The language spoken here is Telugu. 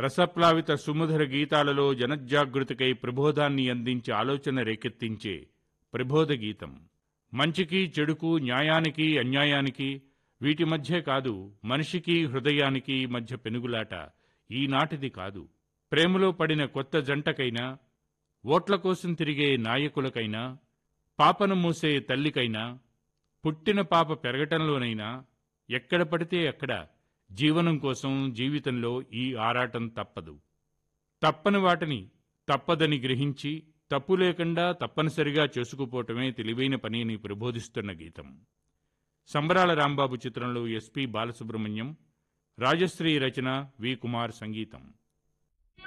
రసప్లావిత సుమధుర గీతాలలో జనజాగృతికై ప్రబోధాన్ని అందించి ఆలోచన రేకెత్తించే ప్రబోధ గీతం మంచికి చెడుకు న్యాయానికి అన్యాయానికి వీటి మధ్య కాదు మనిషికి హృదయానికి మధ్య పెనుగులాట ఈనాటిది కాదు ప్రేమలో పడిన కొత్త జంటకైనా ఓట్ల కోసం తిరిగే నాయకులకైనా పాపను మూసే తల్లికైనా పుట్టిన పాప పెరగటంలోనైనా ఎక్కడ పడితే అక్కడ జీవనం కోసం జీవితంలో ఈ ఆరాటం తప్పదు తప్పని వాటిని తప్పదని గ్రహించి తప్పు లేకుండా తప్పనిసరిగా చేసుకుపోవటమే తెలివైన పని అని ప్రబోధిస్తున్న గీతం సంబరాల రాంబాబు చిత్రంలో ఎస్పి బాలసుబ్రహ్మణ్యం రాజశ్రీ రచన వి కుమార్ సంగీతం